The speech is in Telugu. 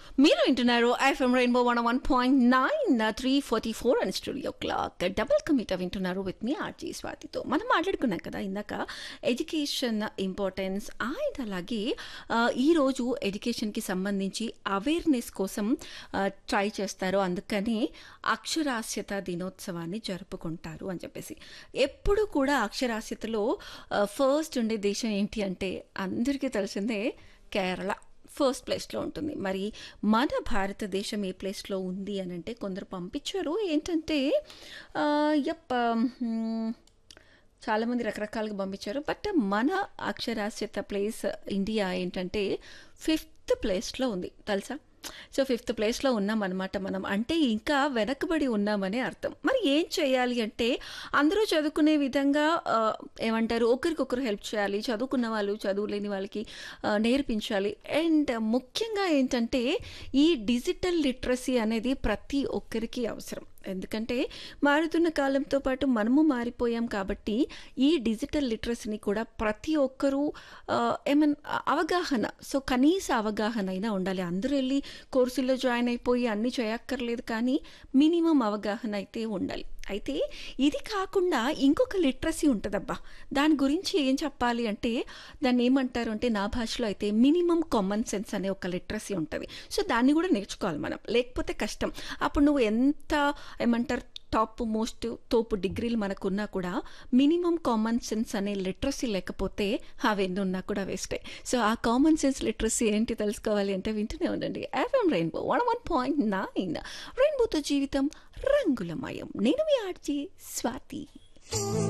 మీరు వింటున్నారు FM Rainbow one one point nine three forty four and studio clock double కమిట వింటున్నారు విత్ మీ ఆర్జీ స్వాతితో మనం మాట్లాడుకున్నాం కదా ఇందాక ఎడ్యుకేషన్ ఇంపార్టెన్స్ అండ్ అలాగే ఆ, ఈరోజు ఎడ్యుకేషన్కి సంబంధించి అవేర్నెస్ కోసం ట్రై చేస్తారు అందుకని అక్షరాస్యత దినోత్సవాన్ని జరుపుకుంటారు అని చెప్పేసి ఎప్పుడు కూడా అక్షరాస్యతలో ఫస్ట్ ఉండే దేశం ఏంటి అంటే అందరికీ తెలిసిందే కేరళ ఫస్ట్ ప్లేస్లో ఉంటుంది మరి మన భారతదేశం ఏ ప్లేస్లో ఉంది అని అంటే కొందరు పంపించారు ఏంటంటే ఆ, యప్ మ్, చాలామంది రకరకాలుగా పంపించారు బట్ మన అక్షరాస్యత ప్లేస్ ఇండియా ఏంటంటే ఫిఫ్త్ ప్లేస్లో ఉంది తెలుసా సో ఫిఫ్త్ ప్లేస్లో ఉన్నాం అనమాట మనం అంటే ఇంకా వెనకబడి ఉన్నామనే అర్థం మరి ఏం చేయాలి అంటే అందరూ చదువుకునే విధంగా ఆ, ఏమంటారు ఒకరికొకరు హెల్ప్ చేయాలి చదువుకున్న వాళ్ళు చదువు లేని వాళ్ళకి ఆ, నేర్పించాలి అండ్ ముఖ్యంగా ఏంటంటే ఈ డిజిటల్ లిటరసీ అనేది ప్రతి ఒక్కరికి అవసరం ఎందుకంటే మారుతున్న కాలంతో పాటు మనము మారిపోయాం కాబట్టి ఈ డిజిటల్ లిటరసీని కూడా ప్రతి ఒక్కరూ ఆ, ఏమన్ అవగాహన సో కనీస అవగాహన అయినా ఉండాలి అందరూ వెళ్ళి కోర్సుల్లో జాయిన్ అయిపోయి అన్నీ చేయక్కర్లేదు కానీ మినిమం అవగాహన అయితే ఉండాలి అయితే ఇది కాకుండా ఇంకొక లిటరసీ ఉంటుందబ్బా దాని గురించి ఏం చెప్పాలి అంటే దాన్ని ఏమంటారు అంటే నా భాషలో అయితే మినిమం కామన్ సెన్స్ అనే ఒక లిటరసీ ఉంటుంది సో దాన్ని కూడా నేర్చుకోవాలి మనం లేకపోతే కష్టం అప్పుడు నువ్వు ఎంత ఏమంటారు టాప్ మోస్ట్ తోపు డిగ్రీలు మనకున్నా కూడా మినిమం కామన్ సెన్స్ అనే లిటరసీ లేకపోతే అవన్నీ ఉన్నా కూడా వేస్టే సో ఆ కామన్ సెన్స్ లిటరసీ ఏంటి తెలుసుకోవాలి అంటే వింటూనే ఉండండి FM Rainbow one one point nine రెయిన్బోతో జీవితం రంగులమయం నేను మీ ఆర్జీ స్వాతి